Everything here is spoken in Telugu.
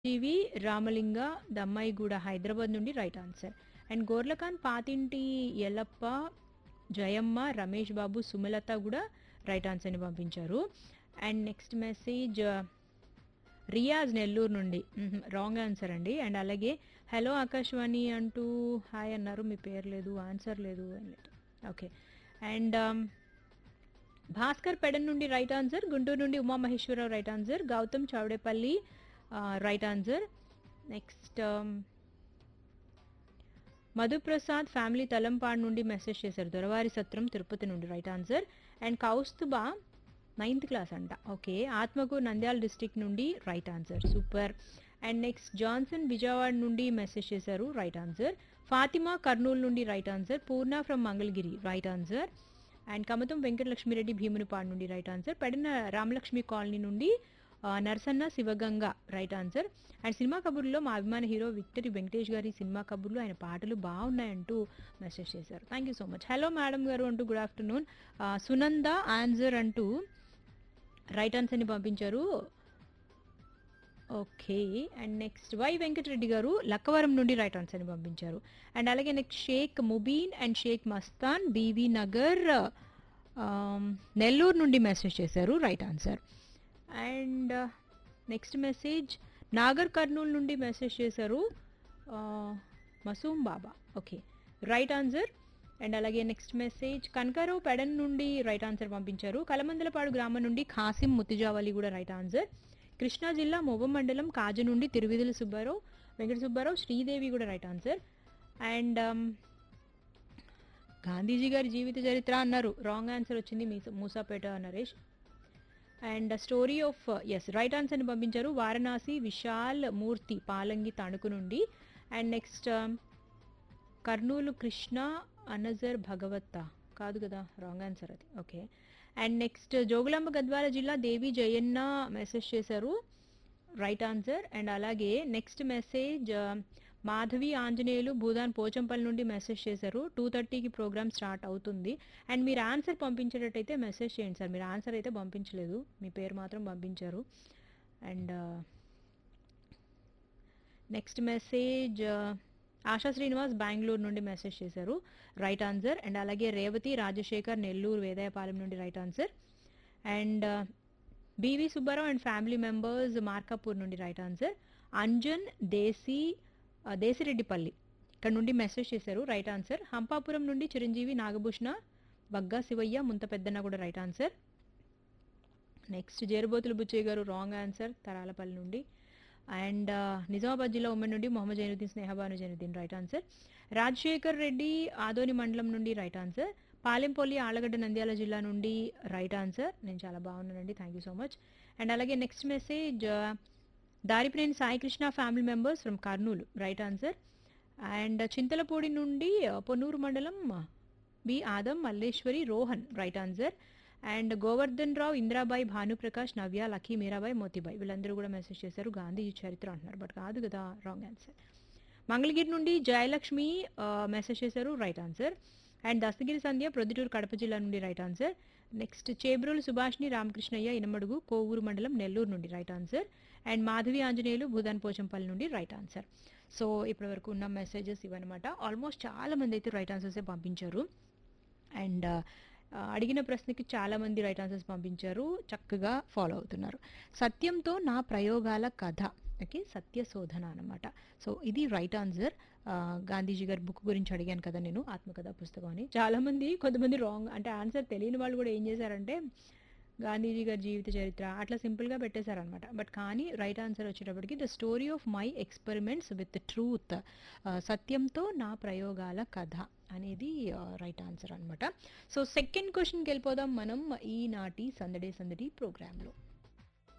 జీవి రామలింగ దమ్మాయిగూడ హైదరాబాద్ నుండి right answer and Gorlakan Pathinti Yellappa Jayamma Ramesh Babu Sumalatha కూడా రైట్ ఆన్సర్ని పంపించారు and next message Riyaz Nellore నుండి రాంగ్ ఆన్సర్ అండి అండ్ అలాగే హలో ఆకాశవాణి అంటూ హాయ్ అన్నారు మీ పేరు లేదు ఆన్సర్ లేదు ఓకే అండ్ భాస్కర్ పెడన్ నుండి రైట్ ఆన్సర్ గుంటూరు నుండి Umamaheswararao right answer Gautam Chowdepalli right answer next Madhuprasad family Talampadu నుండి మెసేజ్ చేశారు దొరవారి సత్రం తిరుపతి నుండి right answer and Kaustubha ninth class అంట ఓకే ఆత్మకు నంద్యాల డిస్టిక్ నుండి right answer super and next Johnson Vijayawada నుండి మెసేజ్ చేశారు రైట్ ఆన్సర్ ఫాతిమా కర్నూలు నుండి right answer Purna from Mangalagiri right answer and Kamatam Venkatalakshmireddy Bhimunipadu నుండి రైట్ ఆన్సర్ పడిన రామలక్ష్మి కాలనీ నుండి ఆ, Narasanna Sivaganga right answer and cinema కబుర్లో మా అభిమాన హీరో విక్టరీ వెంకటేష్ గారి సినిమా కబుర్లు ఆయన పాటలు బాగున్నాయంటూ మెసేజ్ చేశారు thank you so much hello madam గారు అంటూ గుడ్ ఆఫ్టర్నూన్ సునంద ఆన్సర్ అంటూ రైట్ ఆన్సర్ని పంపించారు okay and next Y Venkatareddy గారు లక్కవరం నుండి రైట్ ఆన్సర్ని పంపించారు అండ్ అలాగే next Shaik Mubeen and Shaik Mastan B V Nagar um, Nellore నుండి మెసేజ్ చేశారు right answer and next message Nagar Kurnool నుండి మెసేజ్ చేశారు ఆ, Masoom Baba okay right answer and అలాగే నెక్స్ట్ మెసేజ్ కనకారావు పెడన్ నుండి రైట్ ఆన్సర్ పంపించారు కలమందలపాడు గ్రామం నుండి ఖాసిం ముతిజావలి కూడా రైట్ ఆన్సర్ కృష్ణా జిల్లా మొవ్వ మండలం కాజు నుండి తిరువిధుల సుబ్బారావు వెంకట సుబ్బారావు శ్రీదేవి కూడా రైట్ ఆన్సర్ అండ్ గాంధీజీ గారి జీవిత చరిత్ర అన్నారు రాంగ్ ఆన్సర్ వచ్చింది మీ Moosapet Naresh and story of S right ఆన్సర్ని పంపించారు వారణాసి విశాల్ మూర్తి పాలంగి తణుకు నుండి and next Kurnool Krishna another భగవత్త కాదు కదా రాంగ్ ఆన్సర్ అది okay and next Jogulamba Gadwal జిల్లా దేవి జయన్న మెసేజ్ చేశారు రైట్ ఆన్సర్ అండ్ అలాగే నెక్స్ట్ మెసేజ్ మాధవి ఆంజనేయులు భూదాన్ పోచంపల్లి నుండి మెసేజ్ చేశారు టూ థర్టీకి ప్రోగ్రామ్ స్టార్ట్ అవుతుంది అండ్ మీరు ఆన్సర్ పంపించేటట్టయితే మెసేజ్ చేయండి సార్ మీరు ఆన్సర్ అయితే పంపించలేదు మీ పేరు మాత్రం పంపించారు and next message Asha Srinivas Bengaluru నుండి మెసేజ్ చేశారు రైట్ ఆన్సర్ అండ్ అలాగే రేవతి రాజశేఖర్ నెల్లూరు వేదాయపాలెం నుండి right answer and B V Subbarao and family members Markapur నుండి రైట్ ఆన్సర్ అంజన్ దేశీ ఆ, దేశిరెడ్డిపల్లి ఇక్కడ నుండి మెసేజ్ చేశారు రైట్ ఆన్సర్ హంపాపురం నుండి చిరంజీవి నాగభూషణ బగ్గా శివయ్య ముంత పెద్దన్న కూడా right answer next Jerubothula Buchaiah గారు రాంగ్ ఆన్సర్ తరాలపల్లి నుండి అండ్ నిజామాబాద్ జిల్లా ఉమ్మడి నుండి మొహమ్మద్ జైనుద్దీన్ స్నేహబాను జైనుద్దీన్ రైట్ ఆన్సర్ రాజశేఖర్ రెడ్డి ఆదోని మండలం నుండి రైట్ ఆన్సర్ పాలెంపల్లి ఆలగడ్డ నంద్యాల జిల్లా నుండి రైట్ ఆన్సర్ నేను చాలా బాగున్నానండి thank you so much and అలాగే next message Daripineni Saikrishna family members from Kurnool right answer and Chintalapudi నుండి uh, పొన్నూరు మండలం uh, B Adam Malleswari Rohan right answer and Govardhan Rao Indirabai Bhanuprakash Navya Lucky Meerabai Motibai వీళ్ళందరూ కూడా మెసేజ్ చేశారు గాంధీజీ చరిత్ర అంటున్నారు బట్ కాదు కదా రాంగ్ ఆన్సర్ మంగళగిరి నుండి జయలక్ష్మి మెసేజ్ చేశారు right answer and Dastagiri Sandhya Proddatur Kadapa జిల్లా నుండి right answer next Chebrolu Subhashini Ramakrishnaiah Inamadugu Kovur మండలం నెల్లూరు నుండి right answer and Madhavi Anjaneyulu Bhoodan Pochampally నుండి రైట్ ఆన్సర్ సో ఇప్పటి వరకు ఉన్న మెసేజెస్ ఇవన్నమాట ఆల్మోస్ట్ చాలా మంది అయితే రైట్ ఆన్సర్సే పంపించారు అండ్ అడిగిన ప్రశ్నకి చాలా మంది రైట్ ఆన్సర్స్ పంపించారు చక్కగా ఫాలో అవుతున్నారు సత్యంతో నా ప్రయోగాల కథ ఓకే సత్య శోధన అనమాట సో ఇది రైట్ ఆన్సర్ గాంధీజీ గారి బుక్ గురించి అడిగాను కదా నేను ఆత్మకథ పుస్తకం అని చాలా మంది కొంతమంది రాంగ్ అంటే ఆన్సర్ తెలియని వాళ్ళు కూడా ఏం చేశారంటే గాంధీజీ గారి జీవిత చరిత్ర అట్లా సింపుల్గా పెట్టేశారనమాట బట్ కానీ రైట్ ఆన్సర్ వచ్చేటప్పటికి the story of my experiments with truth సత్యంతో నా ప్రయోగాల కథ అనేది రైట్ ఆన్సర్ అనమాట సో సెకండ్ క్వశ్చన్కి వెళ్ళిపోదాం మనం ఈనాటి సందడే సందడి ప్రోగ్రాంలో